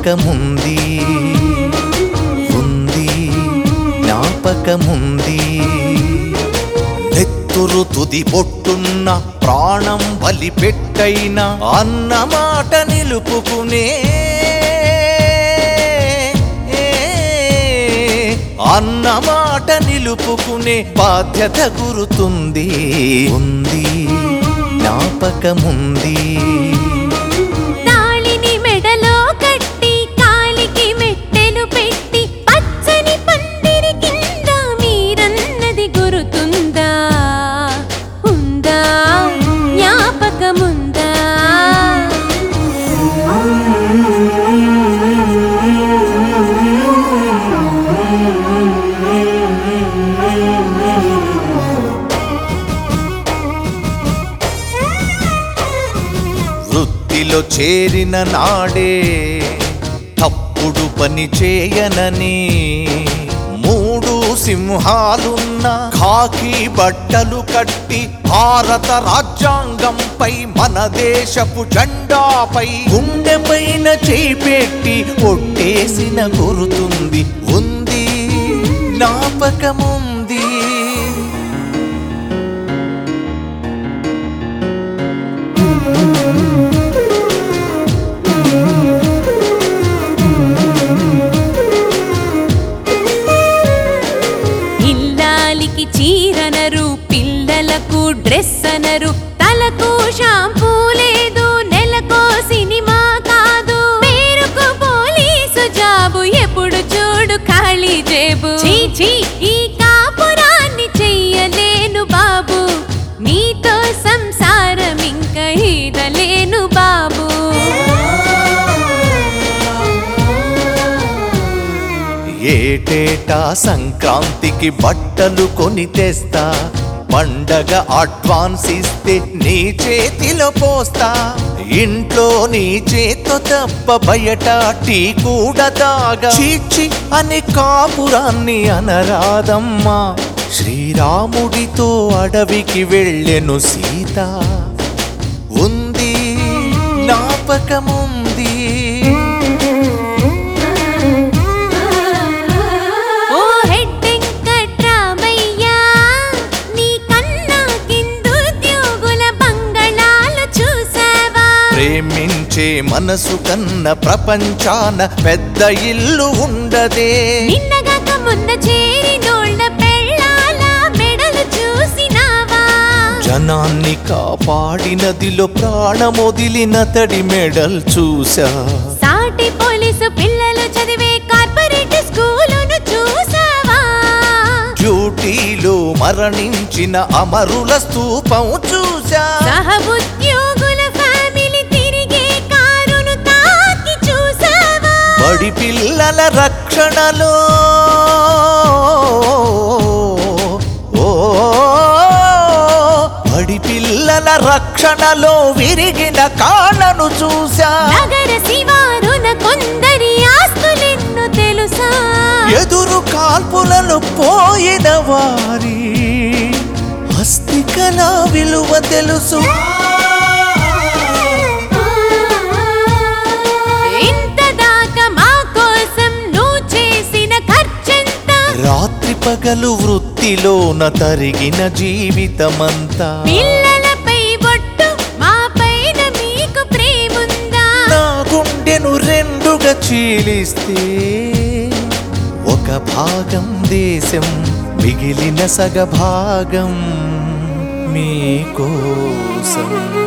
జ్ఞాపకముంది ఉంది జ్ఞాపకముంది నెత్తురు తుది పొట్టున్న ప్రాణం బలి పెట్టైన అన్న మాట నిలుపుకునే అన్న మాట నిలుపుకునే బాధ్యత గురుతుంది ఉంది జ్ఞాపకముంది తాళిని మెడలో కట్టి కాలికి మెట్టెలు పెట్టి పచ్చని పందిరి కింద మీరన్నది గురుతుందా ఉందా జ్ఞాపకముందా వృత్తిలో చేరిన నాడే తప్పుడు పని చేయనని మూడు సింహాలున్న ఖాకీ బట్టలు కట్టి భారత రాజ్యాంగంపై మన దేశపు జెండాపై గుండెపైన చేపెట్టి ఒట్టేసిన గురుతుంది ఉంది జ్ఞాపకముంది ఇల్లాలికి చీరనరు పిల్లలకు డ్రెస్ అనరు తలకు షాంపూ లేదు నెలకో సినిమా కాదు పేరుకు పోలీసు జాబు ఎప్పుడు చూడు ఖాళీ జేబు చీ చీ ఈ కాపురాన్ని చెయ్యలేను బాబు నీతో సంసారం ఇంకా ఈదలేను బాబు ఏటేటా సంక్రాంతికి బట్టలు కొని తెస్తా పండగ అడ్వాన్స్ ఇస్తే నీ చేతిలో పోస్తా ఇంట్లో నీ చేతో తప్ప బయట టీ కూడా తాగా చీచి అని కాపురాన్ని అనరాదమ్మా శ్రీరాముడితో అడవికి వెళ్ళెను సీత ఉంది జ్ఞాపకముంది ఓ హెడ్డెంకట్రామయ్యా నీ కన్నా కిందుద్యోగుల బంగళాలు చూసావా ప్రేమించే మనసు కన్న ప్రపంచాన పెద్ద ఇల్లు ఉండదే నిన్నగాక మొన్న చేరినోళ్ళ పెళ్ళాల మెడలు చూసినావా జనాన్ని కాపాడినదిలో ప్రాణమొదిలిన తడి మెడల్ చూసా సాటి పోలీసు పిల్లలు చదివే కార్పొరేట్ స్కూలును చూసావా డ్యూటీలో మరణించిన అమరుల స్తూపం చూసా సహ ఉద్యోగుల ఫ్యామిలీ తిరిగే కారును తాకి చూసావా బడి పిల్లల రక్షణలో ఓ బడి పిల్లల రక్షణలో విరిగిన కాళ్ళను చూసా నగర శివారున కొందరి ఆస్తులెన్ను తెలుసా ఎదురు కాల్పులలో పోయిన వారి అస్థికల విలువ తెలుసు ఇంత దాకా మా కోసం నువ్వు చేసిన ఖర్చంత రాత్రి పగలు వృత్తిలోన తరిగిన జీవితమంతా పిల్లలపై ఒట్టు మా పైన మీకు ప్రేముందా నా గుండెను రెండుగా చీలిస్తే ఒక భాగం దేశం మిగిలిన సగభాగం మీకోసం